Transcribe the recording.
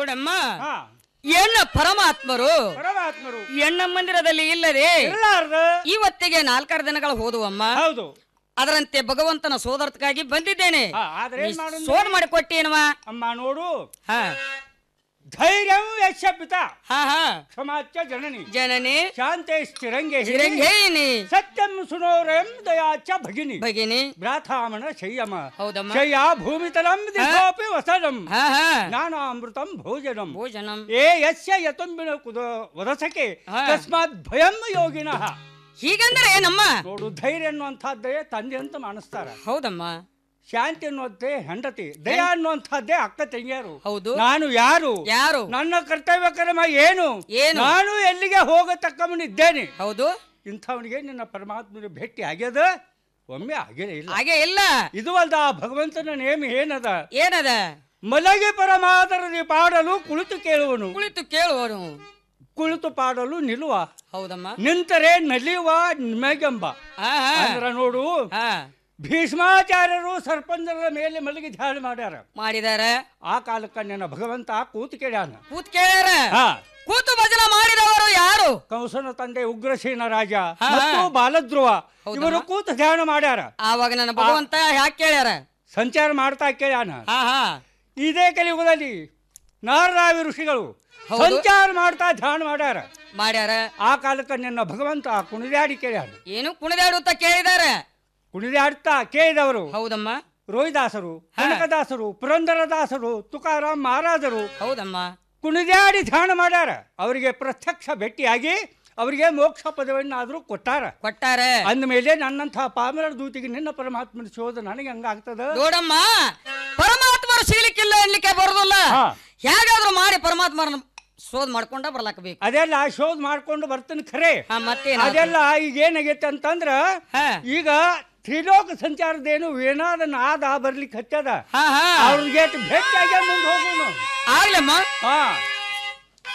ನೋಡಮ್ಮ ಹಾ ಎಣ್ಣ ಪರಮಾತ್ಮರು ಪರಮಾತ್ಮರು ಎಣ್ಣ ಮಂದಿರದಲ್ಲಿ ಇಲ್ಲದೆ ಇರಲಾರ್ದ ಇವತ್ತಿಗೆ ನಾಲ್ಕಾರು ದಿನಗಳು ಹೋದುವಮ್ಮ ಹೌದು ಅದರಂತೆ ಭಗವಂತನ ಸೋದರತ್ಕಾಗಿ ಬಂದಿದ್ದೇನೆ ಹಾ, ಆದ್ರೆ ಏನ್ ಮಾಡೋದು? ಸೋದ್ ಮಾಡಿ ಕೊಟ್ಟೇನವ ಅಮ್ಮ ನೋಡು ಹಾ ಧೈರ್ಯಂ ಯಶಪಿತ ಹಾ ಹಾ ಕ್ಷಮಾಚ್ಯ ಜನನಿ ಜನನಿ ಶಾಂತೆ ಸ್ಥಿರಂಗೆ ಚಿರಂಗೇನಿ ಸತ್ಯಂ ಸುನೋರಂ ದಯಾಚ ಭಗಿನಿ ಭಗಿನಿ ಭ್ರಾತಾಮಣ ಶಯ್ಯಮ ಹೌದಮ್ಮ ಶಯ್ಯ ಭೂಮಿತಲಂ ದಿಶೋಪಿ ವಸನಂ ಹಾ ಹಾ ಜ್ಞಾನಾಮೃತಂ ಭೋಜನಂ ಭೋಜನಂ ಏ ಯಸ್ಯ ಯತುಂಬಿನ ಕುದ ವದಸಕೆ ಹಾ. ತಸ್ಮಾತ್ ಭಯಂ ಯೋಗಿನಃ ಹೀಗಂದ್ರೆ ಏನಮ್ಮ ನೋಡು ಧೈರ್ಯ ಅನ್ನುವಂಥದ್ದೇ ತಂದೆ ಅಂತ ಮಾನಿಸ್ತಾರ ಹೌದಮ್ಮ ಶಾಂತಿ ಅನ್ನುವಂತೆ ಹೆಂಡತಿ ದಯ ಅನ್ನುವಂಥದ್ದೇ ಅಕ್ಕ ತಂಗಿಯರು ಹೌದು ನಾನು ಯಾರು ಯಾರು ನನ್ನ ಕರ್ತವ್ಯ ಕ್ರಮ ಏನು ಏನು? ನಾನು ಎಲ್ಲಿಗೆ ಹೋಗತಕ್ಕವನಿದ್ದೇನೆ ಹೌದು ಇಂಥವನಿಗೆ ನಿನ್ನ ಪರಮಾತ್ಮನ ಭೇಟಿ ಆಗ್ಯದ ಒಮ್ಮೆ ಆಗೇ ಇಲ್ಲ ಹಾಗೆ ಇಲ್ಲ ಇದು ಅಲ್ದ ಆ ಭಗವಂತನ ನೇಮ ಏನದ ಏನದ ಮಲಗಿ ಪರಮಾದರದಿ ಪಾಡಲು ಕುಳಿತು ಕೇಳುವನು ಕುಳಿತು ಕೇಳುವನು ಕುಳಿತು ಪಾಡಲು ನಿಲ್ಲುವ ಹೌದಮ್ಮ ನಿಂತರೆ ನಲಿಯುವ ನಿಮಗೆಂಬ ಹಾ ಹಾ ಅಂದ್ರ ನೋಡು ಹಾ ಭೀಷ್ಮಾಚಾರ್ಯರು ಸರ್ಪಂಚರ ಮೇಲೆ ಮಲಗಿ ಧ್ಯಾನ ಮಾಡ್ಯಾರ ಮಾಡಿದಾರ ಆ ಕಾಲಕ್ಕ ನನ್ನ ಭಗವಂತ ಕೂತು ಕೇಳ್ಯಾನ ಕೂತ್ ಕೇಳ್ಯಾರ ಹಾ ಕೂತು ಭಜನ ಮಾಡಿದವರು ಯಾರು ಕಂಸನ ತಂದೆ ಉಗ್ರಸೇನ ರಾಜ ಹಾ, ಮತ್ತು ಹಾ. ಬಾಲಧ್ರುವ ಹೌದಮ್ಮ. ಇವರು ಕೂತು ಧ್ಯಾನ ಮಾಡ್ಯಾರ ಆವಾಗ ನನ್ನ ಭಗವಂತ ಯಾಕೆ ಕೇಳ್ಯಾರ ಸಂಚಾರ ಮಾಡ್ತಾ ಕೇಳ್ಯಾನ ಹಾ ಹಾ ಇದೇ ಕಲಿಯುಗದಲ್ಲಿ ನಾರದಾವಿ ಋಷಿಗಳು ಹೌದು. ಸಂಚಾರ ಮಾಡ್ತಾ ಧ್ಯಾನ ಮಾಡ್ಯಾರ ಮಾಡ್ಯಾರ ಆ ಕಾಲಕ್ಕೆ ನಿನ್ನ ಭಗವಂತ ಕುಣಿದಾಡಿ ಕೇಳ್ಯಾನ ಏನು ಕುಣಿದಾಡುತ್ತ ಕೇಳಿದಾರ ಕುಣಿದಾಡ್ತಾ ಕೇಳಿದವರು ಹೌದಮ್ಮ ರೋಹಿದಾಸರು ಹಾ. ಕನಕದಾಸರು ಪುರಂದರದಾಸರು ತುಕಾರಾಮ್ ಮಹಾರಾಜರು ಹೌದಮ್ಮ ಕುಣಿದಾಡಿ ಧ್ಯಾನ ಮಾಡ್ಯಾರ ಅವರಿಗೆ ಪ್ರತ್ಯಕ್ಷ ಭೇಟಿಯಾಗಿ ಅವರಿಗೆ ಮೋಕ್ಷ ಪದವನ್ನಾದರೂ ಕೊಟ್ಟಾರ ಕೊಟ್ಟಾರ ಅಂದಮೇಲೆ ನನ್ನಂಥ ಪಾಮರ ದೂತಿಗೆ ನಿನ್ನ ಪರಮಾತ್ಮನ ಶೋಧ ನನಗೆ ಹಂಗಾಗ್ತದ ನೋಡಮ್ಮ ಪರಮಾತ್ಮರು ಸಿಗ್ಲಿಕ್ಕಿಲ್ಲ ಅನ್ಲಿಕ್ಕೆ ಬರೋದಿಲ್ಲ ಹಾ. ಹೇಗಾದ್ರೂ ಮಾಡಿ ಪರಮಾತ್ಮರನ್ನ ಶೋಧ ಮಾಡ್ಕೊಂಡ ಬರ್ಲಾಕ ಬೇಕು ಅದೆಲ್ಲ ಶೋಧ ಮಾಡ್ಕೊಂಡು ಬರ್ತೀನಿ ಖರೆ ಹಾ ಮತ್ತೇನ ಅದೆಲ್ಲ ಈಗ ಏನಾಗೈತೆ ಅಂತಂದ್ರ ಹಾ ಈಗ ತ್ರಿಲೋಕ ಸಂಚಾರದೇನು ಏನಾದ ನಾದ ಬರ್ಲಿಕ್ಕೆ ಹತ್ತದ ಹಾ ಹಾ ಅವ್ರಿಗೆ ಭೇಟಿಯಾಗಿ ಮುಂದೆ ಹೋಗೋನು ಆಗ್ಲಮ್ಮ ಹಾ